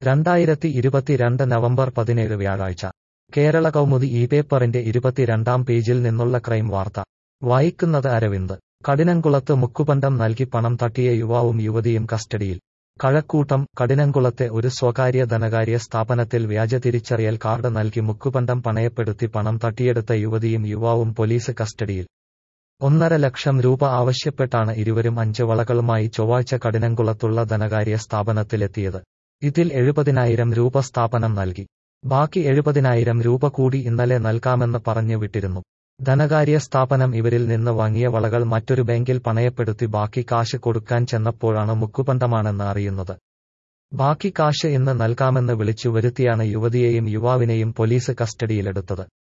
രണ്ടായിരത്തി ഇരുപത്തിരണ്ട് നവംബർ പതിനേഴ് വ്യാഴാഴ്ച കേരള കൗമുദി ഈ പേപ്പറിന്റെ ഇരുപത്തിരണ്ടാം പേജിൽ നിന്നുള്ള ക്രൈം വാർത്ത വായിക്കുന്നത് അരവിന്ദ് കഠിനംകുളത്ത് മുക്കുപണ്ടം നൽകി പണം തട്ടിയ യുവാവും യുവതിയും കസ്റ്റഡിയിൽ കഴക്കൂട്ടം കഠിനംകുളത്തെ ഒരു സ്വകാര്യ ധനകാര്യ സ്ഥാപനത്തിൽ വ്യാജ തിരിച്ചറിയൽ കാർഡ് നൽകി മുക്കുപണ്ടം പണയപ്പെടുത്തി പണം തട്ടിയെടുത്ത യുവതിയും യുവാവും പോലീസ് കസ്റ്റഡിയിൽ ഒന്നര ലക്ഷം രൂപ ആവശ്യപ്പെട്ടാണ് ഇരുവരും അഞ്ച് വളകളുമായി ചൊവ്വാഴ്ച കഠിനംകുളത്തുള്ള ധനകാര്യ സ്ഥാപനത്തിലെത്തിയത് ഇതിൽ എഴുപതിനായിരം രൂപ സ്ഥാപനം നൽകി ബാക്കി എഴുപതിനായിരം രൂപ കൂടി ഇന്നലെ നൽകാമെന്ന് പറഞ്ഞു വിട്ടിരുന്നു ധനകാര്യ സ്ഥാപനം ഇവരിൽ നിന്ന് വാങ്ങിയ വളകൾ മറ്റൊരു ബാങ്കിൽ പണയപ്പെടുത്തി ബാക്കി കാശ് കൊടുക്കാൻ ചെന്നപ്പോഴാണ് മുക്കുപണ്ടമാണെന്ന് അറിയുന്നത് ബാക്കി കാശ് ഇന്ന് നൽകാമെന്ന് വിളിച്ചു വരുത്തിയാണ് യുവതിയെയും യുവാവിനെയും പോലീസ് കസ്റ്റഡിയിലെടുത്തത്